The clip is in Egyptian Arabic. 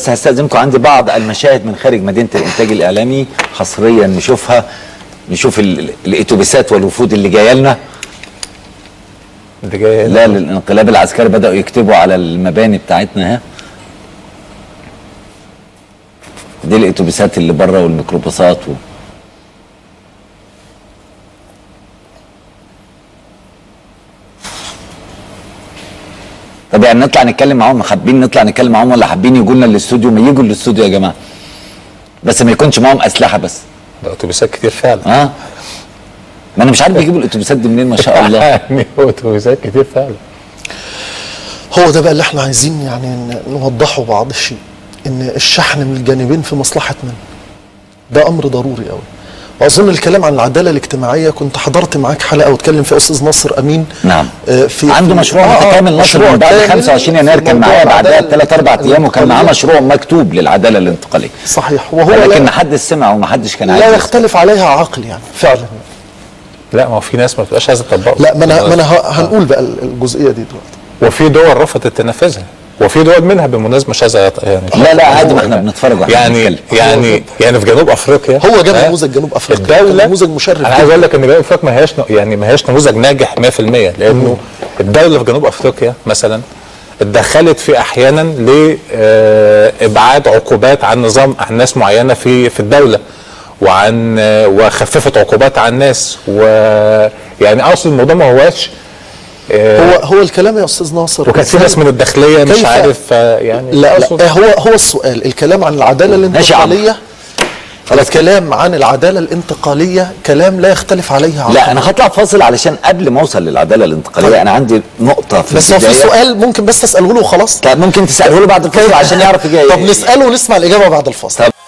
بس هستأذنكم عندي بعض المشاهد من خارج مدينة الإنتاج الإعلامي حصريا نشوفها نشوف ال- ال- الاتوبيسات والوفود اللي جايه لنا اللي جاي لا للانقلاب العسكري بدأوا يكتبوا على المباني بتاعتنا ها دي الاتوبيسات اللي بره والميكروباصات و... طب يعني نطلع نتكلم معاهم حابين نطلع نتكلم معاهم ولا حابين يجوا لنا الاستوديو ما يجوا الاستوديو يا جماعه بس ما يكونش معاهم اسلحه بس ده اتوبيسات كتير فعلا ها ما انا مش عارف بيجيبوا الاتوبيسات دي منين ما شاء الله يعني هو اتوبيسات كتير فعلا هو ده بقى اللي احنا عايزين يعني ن- نوضحه بعض الشيء ان الشحن من الجانبين في مصلحه من ده امر ضروري قوي واظن الكلام عن العداله الاجتماعيه كنت حضرت معاك حلقه واتكلم فيها استاذ ناصر امين نعم. آه، في عنده في- مشروع آه، آه، متكامل نشر مشروع من بعد كامل 25 يناير في كان موضوع معايا بعدها العدالة بثلاث اربع ايام وكان معاه الانتقالية. مشروع مكتوب للعداله الانتقاليه صحيح وهو لكن لا, ما حدش سمع وما حدش كان عايز لا يسمع. يختلف عليها عقل يعني فعلا لا ما هو في ناس ما بتبقاش عايزه تطبقه لا ما انا ما انا ه- هنقول بقى الجزئيه دي دلوقتي وفي دول رفضت تنفذها وفي دول منها بالمناسبه مش عايزه يط- يعني لا لا عادي ما احنا بنتفرج واحنا يعني بنتكلم. يعني يعني في جنوب افريقيا هو جاب ها؟ نموذج جنوب افريقيا الدوله كان نموذج مشرف انا عايز اقول لك ان جنوب افريقيا ما هياش ن- يعني ما هياش نموذج ناجح 100% لانه الدوله في جنوب افريقيا مثلا اتدخلت في احيانا لابعاد عقوبات عن نظام عن ناس معينه في في الدوله وعن آه، وخففت عقوبات عن ناس ويعني اقصد الموضوع ما هواش آه، هو هو الكلام يا استاذ ناصر وكانت في ناس من الداخليه مش كيف- عارف آه، يعني لا أقصد- لا هو هو السؤال الكلام عن العداله ماشي يا عم. الانتقاليه الكلام عن العداله الانتقاليه كلام لا يختلف عليه عقل لا انا هطلع فاصل علشان قبل ما اوصل للعداله الانتقاليه طيب. انا عندي نقطه في بس هو في البداية. سؤال ممكن بس اساله له وخلاص طب ممكن تساله له بعد الفاصل عشان يعرف يجي طب نساله ونسمع الاجابه بعد الفاصل طب